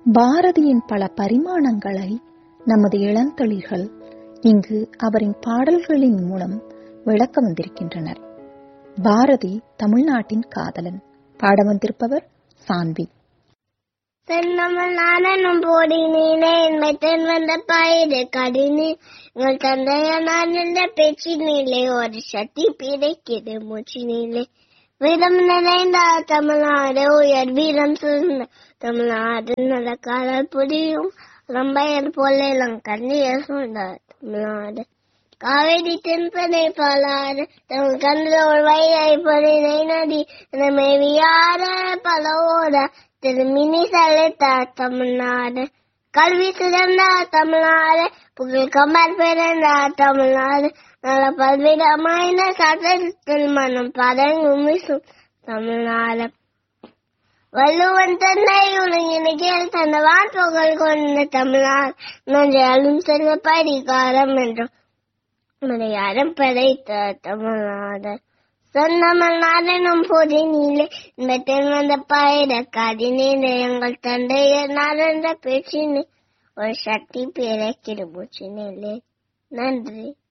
பாரதியின் பல பரிமாணங்களை நமது இளந்தளிர்கள் இங்கு அவரின் பாடல்களின் மூலம் விளக்க வந்திருக்கின்றனர் பாரதி தமிழ்நாட்டின் காதலன் பாட வந்திருப்பவர் சான்வி தென்னமல் நானும் போடினேனே என்மை தென் வந்த பயிறு கடினே உங்கள் தந்தைய நான் என்ற பேச்சினிலே ஒரு சக்தி பிடைக்கிறது மூச்சினிலே வீரம் நிறைந்த தமிழ்நாடு உயர் வீரம் சிறந்த தமிழ்நாடு நடக்காதல் புரியும் ரம்பையர் போல இளங்கண்ணிய சூழ்ந்த தமிழ்நாடு காவேரி தென்பனை பாலாறு தமிழ் கண்ணில் வைகை பொறினை நதி மேவியார பலவோட திருமினி செலுத்த தமிழ்நாடு கல்வி சிறந்த தமிழ்நாடு புகழ் கமர் பிறந்த தமிழ்நாடு நல்ல பல்விதமான சட்டத்தில் மனம் பதங்கும் வீசும் தமிழ்நாடு வள்ளுவன் தன்னை உலகினில் தந்தவான் புகழ் கொண்ட தமிழ்நாடு நன்றாலும் செல்வ பரிகாரம் என்றும் மலையாளம் படைத்த தமிழ்நாடு சொந்தமல்நாடனும் பொதி நீலே இந்த தென் வந்த பயிர கதினீல எங்கள் தந்தையர் நடந்த பேச்சினே ஒரு சக்தி பிறக்கிற மூச்சினிலே நன்றி